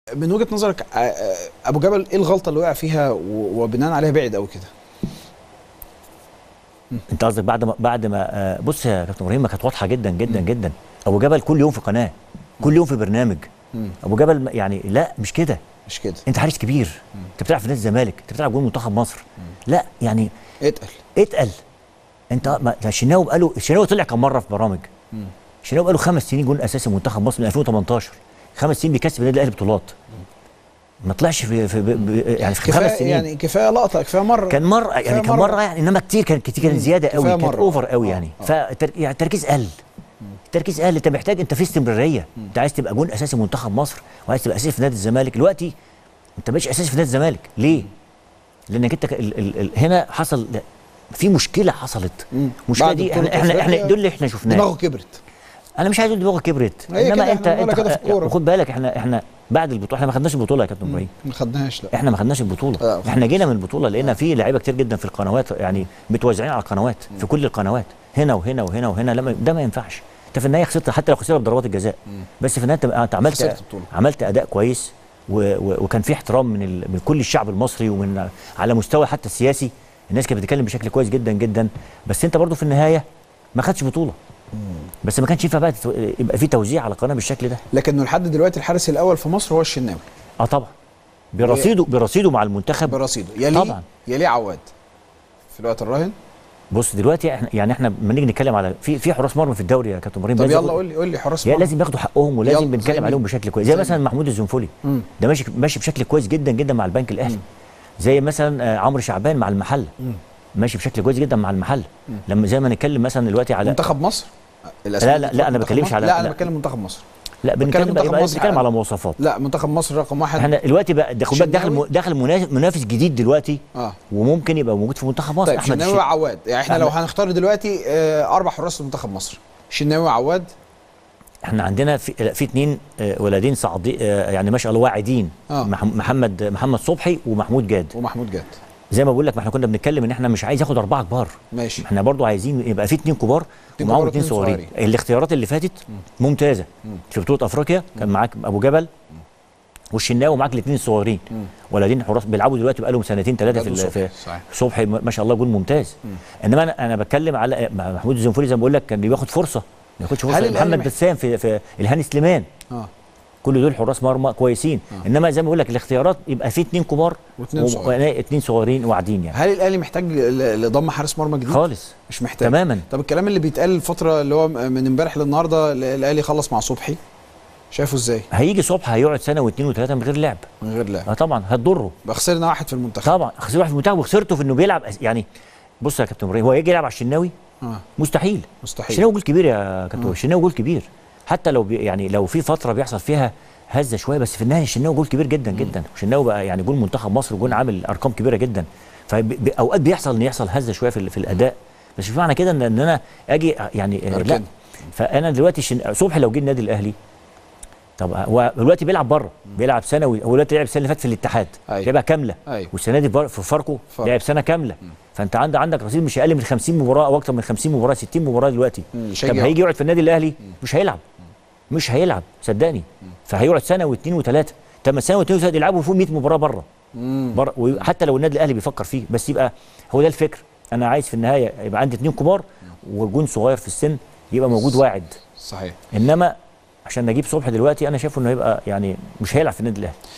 من وجهه نظرك آه، آه، ابو جبل ايه الغلطه اللي وقع فيها و- وبناء عليها بعد قوي كده انت قصدك بعد ما بعد ما آه، بص يا كابتن ابراهيم ما كانت واضحه جدا جدا جدا ابو جبل كل يوم في قناه كل يوم في برنامج مم. ابو جبل ما- يعني لا مش كده مش كده انت حارس كبير انت بتلعب في نادي الزمالك انت بتلعب جول منتخب مصر لا يعني اتقل اتقل انت ما ده الشناوي بقاله الشناوي طلع كم مره في برامج الشناوي بقاله خمس سنين جون اساسي منتخب مصر من 2018 خمس سنين بيكسب النادي الاهلي بطولات ما طلعش في, في ب- ب- يعني في خمس كفايه سنين يعني كفايه لقطه كفايه مره كان مره يعني كان مرة. مره يعني انما كتير كان كتير كان زياده قوي كفاية كان مرة. اوفر قوي آه، يعني آه. فالتر... يعني التركيز قل التركيز قل انت محتاج انت في استمراريه انت عايز تبقى جون اساسي منتخب مصر وعايز تبقى اساسي في نادي الزمالك دلوقتي انت مش اساسي في نادي الزمالك ليه؟ لانك انت ك... ال... ال... ال... هنا حصل لا، في مشكله حصلت مم. المشكله بعد دي بطولة احنا احنا, احنا أفريقيا دول اللي احنا شفناه دماغه كبرت انا مش عايز اقول دماغه كبرت هي كده، انما احنا انت بنقولها انت كده في الكورة. خد بالك احنا احنا بعد البطوله احنا ما خدناش البطوله يا كابتن ابراهيم ما خدناهاش لا احنا ما خدناش البطوله لا، ما احنا جينا من البطوله لقينا في لعيبه كتير جدا في القنوات يعني متوزعين على القنوات في كل القنوات هنا وهنا وهنا وهنا لما ده ما ينفعش انت في النهايه خسرت حتى لو خسرت بضربات الجزاء بس في النهايه انت- انت عملت خسرت البطولة. عملت اداء كويس و و وكان في احترام من ال من كل الشعب المصري ومن على مستوى حتى السياسي الناس كانت بتتكلم بشكل كويس جدا جدا بس انت برضو في النهايه ما خدتش بطوله بس ما كانش ينفع بقى تت- يبقى في توزيع على القناه بالشكل ده لكنه لحد دلوقتي الحارس الاول في مصر هو الشناوي اه طبعا برصيده برصيده مع المنتخب برصيده يليه طبعا. يليه عواد في الوقت الراهن بص دلوقتي احنا يعني احنا لما نيجي نتكلم على في في حراس مرمى في الدوري يا كابتن ابراهيم طب لازم يلا أقول- قول لي قول لي حراس يا مرمى. لازم ياخدوا حقهم ولازم يلا، زي بنتكلم مين؟ عليهم بشكل كويس زي زي مثلا محمود الزنفولي مم. ده ماشي ماشي بشكل كويس جدا جدا مع البنك الاهلي زي مثلا آه، عمرو شعبان مع المحل ماشي بشكل كويس جدا مع المحل لما زي ما نتكلم مثلا دلوقتي على منتخب مصر لا، الأسماء لا، دي لا، أنا منتخب بتكلمش مصر؟ على- لا انا لا. بتكلم منتخب مصر لا بنتكلم منتخب بقى مصر بنتكلم على- على مواصفات لا منتخب مصر رقم واحد احنا دلوقتي بقى ده خد بالك داخل شناوي؟ داخل منافس, منافس جديد دلوقتي اه وممكن يبقى موجود في منتخب مصر طيب احمد شناوي الشيخ. وعواد يعني احنا لو أحمد- هنختار دلوقتي آه اربع حراس لمنتخب مصر شناوي وعواد احنا عندنا في لا، في اثنين ولدين صعدي آه، يعني ما شاء الله واعدين آه. مح- محمد محمد صبحي ومحمود جاد ومحمود جاد زي ما بقول لك ما احنا كنا بنتكلم ان احنا مش عايز ياخد اربعه كبار ماشي احنا برضو عايزين يبقى في اثنين كبار اتنين ومعاهم كبار اثنين واتنين صغيرين صغيرين. الاختيارات اللي فاتت ممتازه في بطوله افريقيا كان معاك ابو جبل والشناوي ومعاك الاثنين الصغيرين ولدين حراس بيلعبوا دلوقتي بقالهم سنتين ثلاثه في, جاد ال- وصبحي، في صحيح. صبحي ما شاء الله جول ممتاز انما انا انا بتكلم على محمود الزنفولي زي ما بقول لك كان بياخد فرصه ما ياخدش هل فرصه الأهلي محمد محت- بسام في, في الهاني سليمان اه كل دول حراس مرمى كويسين انما زي ما بقول لك الاختيارات يبقى في اثنين كبار واتنين صغيرين. اثنين صغيرين واعدين يعني هل الاهلي محتاج ل- لضم حارس مرمى جديد خالص مش محتاج تماما طب الكلام اللي بيتقال الفتره اللي هو من امبارح للنهارده ال- الاهلي خلص مع صبحي شايفه ازاي هيجي صبح هيقعد سنه واثنين وثلاثه من غير لعب من غير لاعب اه طبعا هتضره بقى خسرنا واحد في المنتخب طبعا خسر واحد في المنتخب وخسرته في انه بيلعب أس- يعني بص يا كابتن ابراهيم هو يجي يلعب على الشناوي اه مستحيل مستحيل الشناوي جول كبير يا كابتن الشناوي جول كبير حتى لو بي يعني لو في فتره بيحصل فيها هزه شويه بس في النهايه الشناوي جول كبير جدا جدا الشناوي بقى يعني جول منتخب مصر جول عامل ارقام كبيره جدا فاوقات بيحصل ان يحصل هزه شويه في, ال- في الاداء بس مش معنى كده ان ان انا اجي يعني آه، لا أركان. فانا دلوقتي شن... صبحي لو جه النادي الاهلي طب هو دلوقتي بيلعب بره بيلعب سنه و- هو دلوقتي لعب السنه اللي فاتت في الاتحاد أيوة. لعبها كامله أيوة. والسنه دي بر- في فاركو فاركو. لعب سنه كامله فانت عندك عندك رصيد مش اقل من 50 مباراه او اكتر من 50 مباراه 60 مباراه دلوقتي مم، مش طب هيجي هيجي يقعد في النادي الاهلي مش هيلعب مش هيلعب صدقني فهيقعد سنه واثنين وثلاثه طب ما سنه واثنين وثلاثه يلعبوا فوق 100 مباراه بره بره وحتى لو النادي الاهلي بيفكر فيه بس يبقى هو ده الفكر انا عايز في النهايه يبقى عندي اثنين كبار وجون صغير في السن يبقى موجود واعد صحيح انما عشان نجيب صبح دلوقتي انا شايفه انه هيبقى يعني مش هيلعب في النادي الاهلي